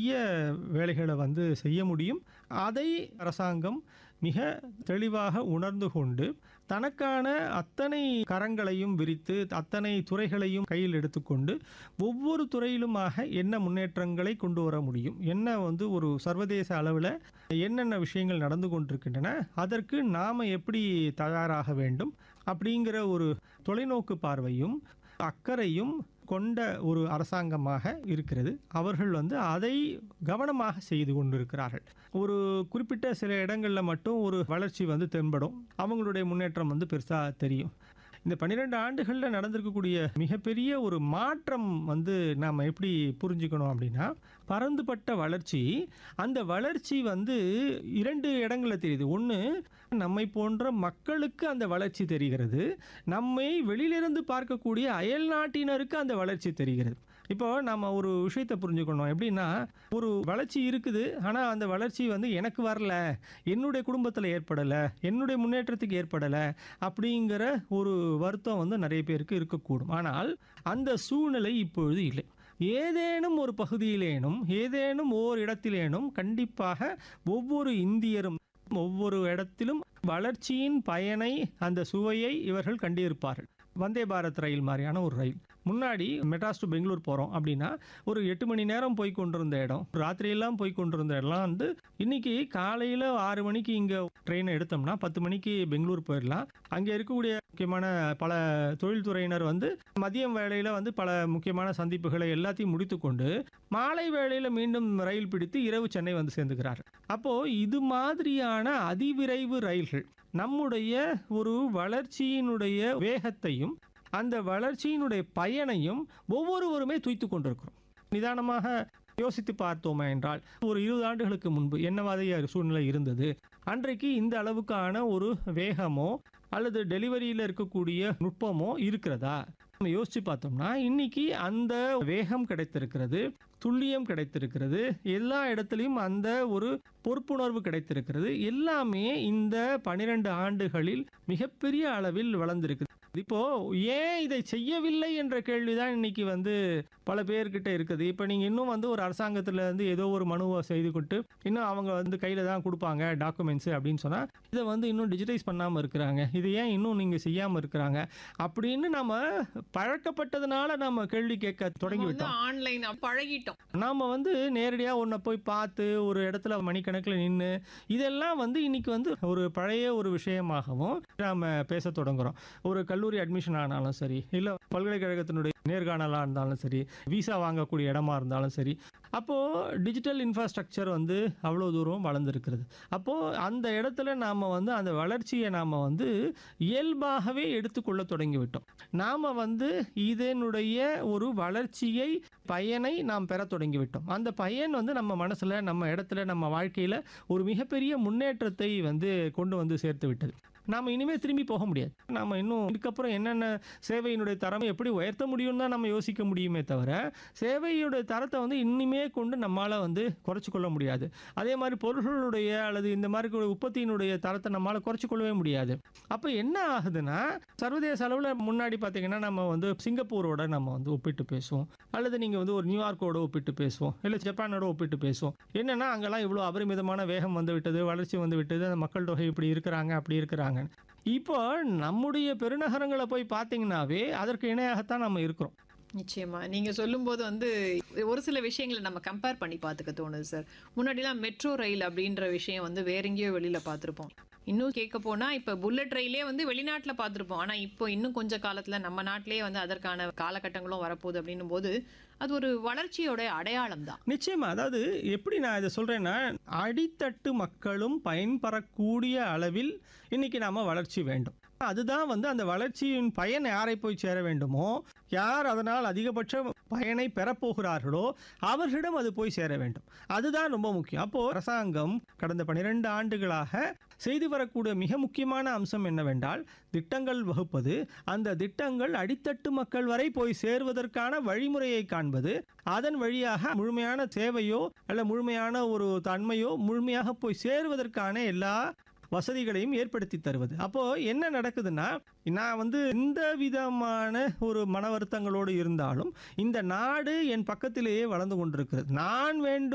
நிறைய வேலைகளை வந்து செய்ய முடியும் அதை அரசாங்கம் மிக தெளிவாக உணர்ந்து கொண்டு தனக்கான அத்தனை கரங்களையும் விரித்து அத்தனை துறைகளையும் கையில் எடுத்துக்கொண்டு ஒவ்வொரு துறையிலுமாக என்ன முன்னேற்றங்களை கொண்டு வர முடியும் என்ன வந்து ஒரு சர்வதேச அளவில் என்னென்ன விஷயங்கள் நடந்து கொண்டிருக்கின்றன அதற்கு நாம் எப்படி தயாராக வேண்டும் அப்படிங்கிற ஒரு தொலைநோக்கு பார்வையும் அக்கறையும் கொண்ட ஒரு அரசாங்கமாக இருக்கிறது அவர்கள் வந்து அதை கவனமாக செய்து கொண்டிருக்கிறார்கள் ஒரு குறிப்பிட்ட சில இடங்களில் மட்டும் ஒரு வளர்ச்சி வந்து தென்படும் அவங்களுடைய முன்னேற்றம் வந்து பெருசாக தெரியும் இந்த பன்னிரெண்டு ஆண்டுகளில் நடந்திருக்கக்கூடிய மிகப்பெரிய ஒரு மாற்றம் வந்து நாம் எப்படி புரிஞ்சுக்கணும் அப்படின்னா பரந்துபட்ட வளர்ச்சி அந்த வளர்ச்சி வந்து இரண்டு இடங்களில் தெரியுது ஒன்று நம்மை போன்ற மக்களுக்கு அந்த வளர்ச்சி தெரிகிறது நம்மை வெளியிலிருந்து பார்க்கக்கூடிய அயல் நாட்டினருக்கு அந்த வளர்ச்சி தெரிகிறது இப்போ நம்ம ஒரு விஷயத்தை புரிஞ்சுக்கணும் எப்படின்னா ஒரு வளர்ச்சி இருக்குது ஆனால் அந்த வளர்ச்சி வந்து எனக்கு வரல என்னுடைய குடும்பத்தில் ஏற்படலை என்னுடைய முன்னேற்றத்துக்கு ஏற்படலை அப்படிங்கிற ஒரு வருத்தம் வந்து நிறைய பேருக்கு இருக்கக்கூடும் ஆனால் அந்த சூழ்நிலை இப்பொழுது இல்லை ஏதேனும் ஒரு பகுதியிலேனும் ஏதேனும் ஓர் இடத்திலேனும் கண்டிப்பாக ஒவ்வொரு இந்தியரும் ஒவ்வொரு இடத்திலும் வளர்ச்சியின் பயனை அந்த சுவையை இவர்கள் கண்டிருப்பார்கள் வந்தே பாரத் ரயில் மாதிரியான ஒரு ரயில் முன்னாடி மெட்ராஸ் டு பெங்களூர் போகிறோம் அப்படின்னா ஒரு எட்டு மணி நேரம் போய் கொண்டிருந்த இடம் ராத்திரியெல்லாம் போய் கொண்டிருந்த இடம்லாம் வந்து இன்னைக்கு காலையில் ஆறு மணிக்கு இங்கே ட்ரெயினை எடுத்தோம்னா பத்து மணிக்கு பெங்களூர் போயிடலாம் அங்கே இருக்கக்கூடிய முக்கியமான பல தொழில்துறையினர் வந்து மதியம் வேளையில் வந்து பல முக்கியமான சந்திப்புகளை எல்லாத்தையும் முடித்துக்கொண்டு மாலை வேளையில் மீண்டும் ரயில் பிடித்து இரவு சென்னை வந்து சேர்ந்துக்கிறார் அப்போது இது மாதிரியான அதிவிரைவு ரயில்கள் நம்முடைய ஒரு வளர்ச்சியினுடைய வேகத்தையும் அந்த வளர்ச்சியினுடைய பயனையும் ஒவ்வொருவருமே துய்த்து கொண்டிருக்கிறோம் நிதானமாக யோசித்து பார்த்தோமே என்றால் ஒரு இருபது ஆண்டுகளுக்கு முன்பு என்ன மாதிரியான சூழ்நிலை இருந்தது அன்றைக்கு இந்த அளவுக்கான ஒரு வேகமோ அல்லது டெலிவரியில் இருக்கக்கூடிய நுட்பமோ இருக்கிறதா நம்ம யோசிச்சு பார்த்தோம்னா இன்னைக்கு அந்த வேகம் கிடைத்திருக்கிறது துல்லியம் கிடைத்திருக்கிறது எல்லா இடத்துலையும் அந்த ஒரு பொறுப்புணர்வு கிடைத்திருக்கிறது எல்லாமே இந்த பனிரெண்டு ஆண்டுகளில் மிகப்பெரிய அளவில் வளர்ந்திருக்கு இப்போ ஏன் இதை செய்யவில்லை என்ற கேள்விதான் இன்னைக்கு வந்து பல பேர்கிட்ட இருக்குது இப்போ நீங்கள் இன்னும் வந்து ஒரு அரசாங்கத்தில் இருந்து ஏதோ ஒரு மனுவை செய்து கொண்டு இன்னும் அவங்க வந்து கையில் தான் கொடுப்பாங்க டாக்குமெண்ட்ஸு அப்படின்னு சொன்னால் இதை வந்து இன்னும் டிஜிட்டைஸ் பண்ணாமல் இருக்கிறாங்க இது ஏன் இன்னும் நீங்கள் செய்யாமல் இருக்கிறாங்க அப்படின்னு நம்ம பழக்கப்பட்டதுனால நம்ம கேள்வி கேட்க தொடங்கிவிட்டோம் ஆன்லைன் பழகிட்டோம் நாம் வந்து நேரடியாக ஒன்றை போய் பார்த்து ஒரு இடத்துல மணிக்கணக்கில் நின்று இதெல்லாம் வந்து இன்னைக்கு வந்து ஒரு பழைய ஒரு விஷயமாகவும் நாம் பேச தொடங்குறோம் ஒரு கல்லூரி அட்மிஷன் ஆனாலும் சரி இல்லை பல்கலைக்கழகத்தினுடைய நேர்காணலாக இருந்தாலும் சரி விசா வாங்கக்கூடிய இடமா இருந்தாலும் சரி அப்போது டிஜிட்டல் இன்ஃப்ராஸ்ட்ரக்சர் வந்து அவ்வளோ தூரம் வளர்ந்துருக்கிறது அப்போது அந்த இடத்துல நாம் வந்து அந்த வளர்ச்சியை நாம் வந்து இயல்பாகவே எடுத்துக்கொள்ள தொடங்கிவிட்டோம் நாம் வந்து இதனுடைய ஒரு வளர்ச்சியை பயனை நாம் பெற தொடங்கிவிட்டோம் அந்த பயன் வந்து நம்ம மனசில் நம்ம இடத்துல நம்ம வாழ்க்கையில் ஒரு மிகப்பெரிய முன்னேற்றத்தை வந்து கொண்டு வந்து சேர்த்து விட்டது நாம் இனிமேல் திரும்பி போக முடியாது நாம் இன்னும் இதுக்கப்புறம் என்னென்ன சேவையினுடைய தரம் எப்படி உயர்த்த முடியும்னு தான் நம்ம யோசிக்க முடியுமே தவிர சேவையுடைய தரத்தை வந்து இனிமே கொண்டு நம்மளால் வந்து குறைச்சி கொள்ள முடியாது அதே மாதிரி பொருள்களுடைய அல்லது இந்த மாதிரி கூட உற்பத்தியினுடைய தரத்தை நம்மளால் குறைச்சி கொள்ளவே முடியாது அப்போ என்ன ஆகுதுன்னா சர்வதேச அளவில் முன்னாடி பார்த்தீங்கன்னா நம்ம வந்து சிங்கப்பூரோட நம்ம வந்து ஒப்பிட்டு பேசுவோம் அல்லது நீங்கள் வந்து ஒரு நியூயார்க்கோட ஒப்பிட்டு பேசுவோம் இல்லை ஜப்பானோட ஒப்பிட்டு பேசுவோம் என்னன்னா அங்கெல்லாம் இவ்வளோ அபரிமிதமான வேகம் வந்து விட்டது வளர்ச்சி வந்து விட்டது அந்த மக்கள் தொகை இப்படி இருக்கிறாங்க அப்படி இருக்கிறாங்க இப்போ நம்முடைய பெருநகரங்களை போய் பார்த்தீங்கன்னாவே அதற்கு இணையாகத்தான் நம்ம இருக்கிறோம் நிச்சயமா நீங்க சொல்லும்போது வந்து ஒரு சில விஷயங்களை நம்ம கம்பேர் பண்ணி பார்த்துக்க தோணுது சார் முன்னாடிலாம் மெட்ரோ ரயில் அப்படின்ற விஷயம் வந்து வேற எங்கேயோ வெளியில பார்த்துருப்போம் இன்னும் கேட்க போனா இப்ப புல்லட் ரயிலே வந்து வெளிநாட்டுல பார்த்துருப்போம் ஆனா இப்போ இன்னும் கொஞ்ச காலத்துல நம்ம நாட்டிலேயே வந்து அதற்கான காலகட்டங்களும் வரப்போகுது அப்படின்னும் போது அது ஒரு வளர்ச்சியோட அடையாளம் தான் நிச்சயமா அதாவது எப்படி நான் இதை சொல்றேன்னா அடித்தட்டு மக்களும் பயன்பெறக்கூடிய அளவில் இன்னைக்கு நாம வளர்ச்சி வேண்டும் அதுதான் வந்து அந்த வளர்ச்சியின் பயன் யாரை போய் சேர வேண்டுமோ யார் அதனால் அதிகபட்ச பயனை பெறப்போகிறார்களோ அவர்களிடம் அது போய் சேர வேண்டும் அதுதான் ரொம்ப முக்கியம் அப்போ அரசாங்கம் கடந்த பனிரெண்டு ஆண்டுகளாக செய்து வரக்கூடிய மிக முக்கியமான அம்சம் என்னவென்றால் திட்டங்கள் வகுப்பது அந்த திட்டங்கள் அடித்தட்டு மக்கள் வரை போய் சேர்வதற்கான வழிமுறையை காண்பது அதன் வழியாக முழுமையான சேவையோ அல்ல முழுமையான ஒரு தன்மையோ முழுமையாக போய் சேருவதற்கான எல்லா வசதிகளையும் ஏற்படுத்தி தருவது அப்போ என்ன நடக்குதுன்னா நான் வந்து எந்த விதமான ஒரு மன வருத்தங்களோடு இருந்தாலும் இந்த நாடு என் பக்கத்திலேயே வளர்ந்து கொண்டிருக்கிறது நான் வேண்டும்